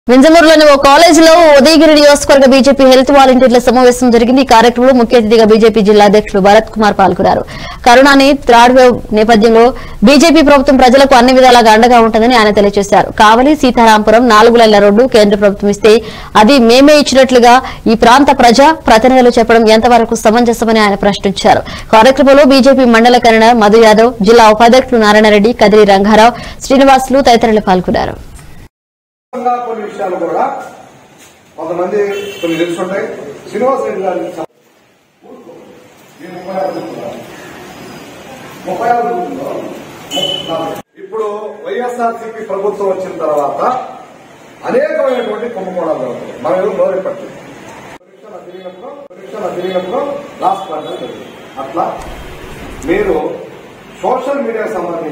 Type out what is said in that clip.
వింజమూరులోని ఓ కాలేజీలో ఉదయగిరి నియోజకవర్గ BJP health వాలంటీర్ల సమావేశం జరిగింది ఈ కార్యక్రమంలో ముఖ్య అతిథిగా బీజేపీ జిల్లా అధ్యక్షులు భరత్ కుమార్ పాల్గొన్నారు కరోనాని థర్డ్ వేవ్ నేపథ్యంలో బీజేపీ ప్రభుత్వం ప్రజలకు అన్ని విధాలుగా అండగా ఉంటుందని ఆయన తెలియజేశారు కావలి సీతారాంపురం నాలుగు లైన్ల రోడ్డు కేంద్ర ప్రభుత్వం ఇస్తే అది మేమే ఇచ్చినట్లుగా ఈ ప్రాంత ప్రజా ప్రతినిధులు చెప్పడం ఎంతవరకు సమంజసమని ఆయన ప్రశ్నించారు కార్యక్రమంలో బీజేపీ మండల కన్వీనర్ మధు యాదవ్ జిల్లా ఉపాధ్యక్షులు నారాయణరెడ్డి కదిరి రంగారావు శ్రీనివాసులు తదితరులు పాల్గొన్నారు ఇంకా కొన్ని విషయాలు కూడా కొంతమంది కొన్ని తెలుసుంటాయి శ్రీనివాస్ రెడ్డి గారి నేను ముప్పై ఆరు చెప్తున్నాను. ముప్పై ఆరు చెప్తున్నాను. ఇప్పుడు వైఎస్ఆర్సీపీ ప్రభుత్వం వచ్చిన తర్వాత అనేకమైనటువంటి కుంభకోణాలు జరుగుతాయి మనం ఏదో గౌరవ పట్టింది పరీక్షలు తిరిగినప్పుడు పరీక్షలు తిరిగినప్పుడు లాస్ట్ క్వార్టర్ జరిగింది అట్లా మీరు సోషల్ మీడియాకి సంబంధించి